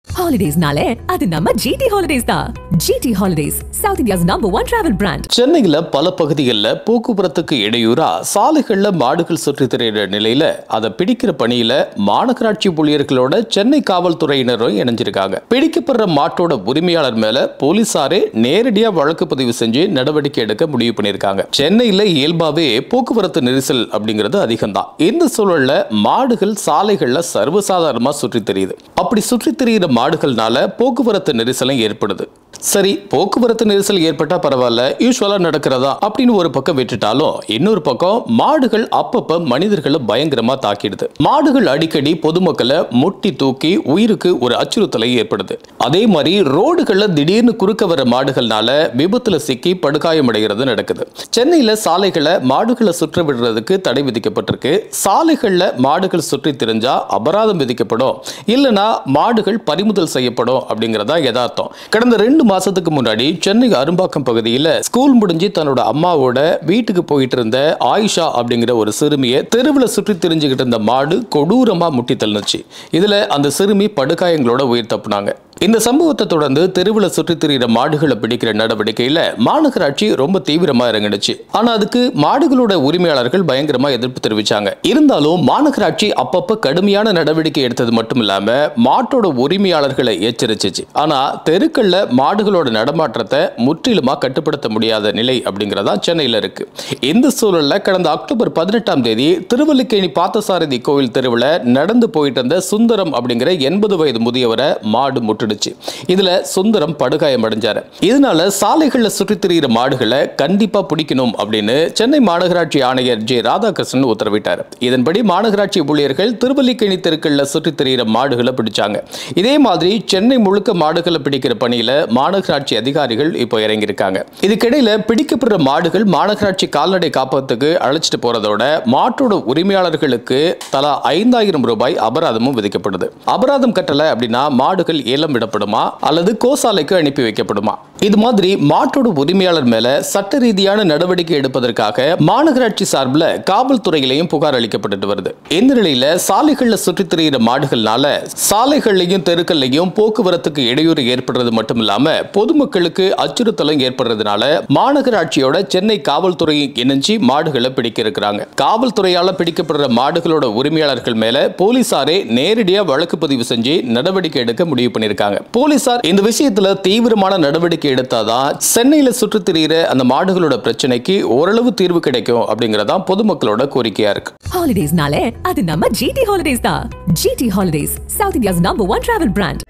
ஹாலிடேஸ்னாலே அது நம்ம ஜிடி ஹாலிடேஸ் தான் GT holidays south India's number one travel brand சென்னையில் பல பகுதிகளில் போக்குவரத்துக்கு இடையூறா சாலைகளில் மாடுகள் சுற்றித் திரியிற நிலையில அதை பிடிக்கிற பணியில மாநகராட்சி ஊழியர்களோட சென்னை காவல்துறையினரும் இணைஞ்சிருக்காங்க பிடிக்கப்படுற மாட்டோட உரிமையாளர் மேல போலீசாரே நேரடியா வழக்கு பதிவு செஞ்சு நடவடிக்கை எடுக்க முடிவு பண்ணியிருக்காங்க சென்னையில இயல்பாவே போக்குவரத்து நெரிசல் அப்படிங்கிறது அதிகம்தான் இந்த சூழல்ல மாடுகள் சாலைகள்ல சர்வசாதாரணமா சுற்றித் தெரியுது அப்படி சுற்றித் திரியிற மாடுகள்னால போக்குவரத்து நெரிசலும் ஏற்படுது சரி போக்குவரத்து நெரிசல் ஏற்பட்டா பரவாயில்ல யூஸ்வலா நடக்கிறதா அப்படின்னு ஒரு பக்கம் விட்டுட்டாலும் இன்னொரு பக்கம் மாடுகள் அப்பப்ப மனிதர்களை பயங்கரமா தாக்கிடுது மாடுகள் அடிக்கடி பொதுமக்களை முட்டி தூக்கி உயிருக்கு ஒரு அச்சுறுத்தலை ஏற்படுது அதே மாதிரி ரோடுகள்ல திடீர்னு குறுக்க வர மாடுகள்னால விபத்துல சிக்கி படுகாயமடைகிறது நடக்குது சென்னையில சாலைகளை மாடுகளை சுற்ற விடுறதுக்கு தடை விதிக்கப்பட்டிருக்கு சாலைகள்ல மாடுகள் சுற்றி திரிஞ்சா அபராதம் விதிக்கப்படும் இல்லனா மாடுகள் பறிமுதல் செய்யப்படும் அப்படிங்கறதா யதார்த்தம் கடந்த ரெண்டு மாசத்துக்கு முன்னாடி சென்னை அரும்பாக்கம் பகுதியில் ஸ்கூல் முடிஞ்சு தன்னோட அம்மாவோட வீட்டுக்கு போயிட்டு இருந்த ஆயிஷா அப்படிங்கிற ஒரு சிறுமியை தெருவில் சுற்றி திரிஞ்சுக்கிட்டு இருந்த மாடு கொடூரமா முட்டி தள்ளுச்சு இதுல அந்த சிறுமி படுகாயங்களோட உயிர் தப்புனாங்க இந்த சம்பவத்தை தொடர்ந்து தெருவில் சுற்றித் திரிகிற மாடுகளை பிடிக்கிற நடவடிக்கையில மாநகராட்சி ரொம்ப தீவிரமா இறங்கிடுச்சு ஆனா அதுக்கு மாடுகளோட உரிமையாளர்கள் பயங்கரமா எதிர்ப்பு தெரிவிச்சாங்க இருந்தாலும் மாநகராட்சி அப்பப்ப கடுமையான நடவடிக்கை எடுத்தது மட்டும் இல்லாம மாட்டோட உரிமையாளர்களை எச்சரிச்சிச்சு ஆனா தெருக்கள்ல மாடுகளோட நடமாட்டத்தை முற்றிலுமா கட்டுப்படுத்த முடியாத நிலை அப்படிங்கறதா சென்னையில இருக்கு இந்த சூழல்ல கடந்த அக்டோபர் பதினெட்டாம் தேதி திருவல்லிக்கேணி பார்த்தசாரதி கோவில் தெருவில் நடந்து போயிட்டு இருந்த சுந்தரம் அப்படிங்கிற எண்பது வயது முதியவரை மாடு முட்டுடுச்சு இதுல சுந்தரம் படுகாயம் அடைஞ்சாரு இதனால சாலைகள்ல சுற்றித் திரிகிற மாடுகளை கண்டிப்பா பிடிக்கணும் அப்படின்னு சென்னை மாநகராட்சி ஆணையர் ஜே ராதாகிருஷ்ணன் உத்தரவிட்டார் இதன்படி மாநகராட்சி ஊழியர்கள் திருவல்லிக்கேணி தெருக்கள்ல சுற்றித் திரிகிற மாடுகளை பிடிச்சாங்க இதே மாதிரி சென்னை முழுக்க மாடுகளை பிடிக்கிற பணியில மாநகராட்சி அதிகாரிகள் இப்போ இறங்கியிருக்காங்க இதுக்கிடையில பிடிக்கப்படுற மாடுகள் மாநகராட்சி கால்நடை காப்பகத்துக்கு அழைச்சிட்டு போறதோட மாட்டோட உரிமையாளர்களுக்கு தலா ஐந்தாயிரம் ரூபாய் அபராதமும் விதிக்கப்படுது அபராதம் கட்டல அப்படின்னா மாடுகள் ஏலம் விடப்படுமா அல்லது கோசாலைக்கு அனுப்பி வைக்கப்படுமா இது மாதிரி மாட்டோட உரிமையாளர் மேல சட்ட ரீதியான நடவடிக்கை எடுப்பதற்காக மாநகராட்சி சார்பில் காவல்துறையிலையும் புகார் அளிக்கப்பட்டு வருது இந்த நிலையில சாலைகள்ல சுற்றித் திரிகிற மாடுகள்னால சாலைகள்லையும் தெருக்கள்லையும் போக்குவரத்துக்கு இடையூறு ஏற்படுறது மட்டும் இல்லாம பொதுமக்களுக்கு அச்சுறுத்தலும் ஏற்படுறதுனால மாநகராட்சியோட சென்னை காவல்துறை இணைஞ்சு மாடுகளை பிடிக்க இருக்கிறாங்க காவல்துறையால பிடிக்கப்படுற மாடுகளோட உரிமையாளர்கள் மேல போலீசாரே நேரடியா வழக்கு பதிவு செஞ்சு நடவடிக்கை எடுக்க முடிவு பண்ணியிருக்காங்க போலீசார் இந்த விஷயத்துல தீவிரமான நடவடிக்கை எடுத்தாதான் சென்னையில சுற்றித் திரிகிற அந்த மாடுகளோட பிரச்சனைக்கு ஓரளவு தீர்வு கிடைக்கும் அப்படிங்கறதா பொதுமக்களோட கோரிக்கையா இருக்கு ஹாலிடேஸ்னாலே அது நம்ம ஜிடி ஹாலிடேஸ் தான் GT holidays south India's number one travel brand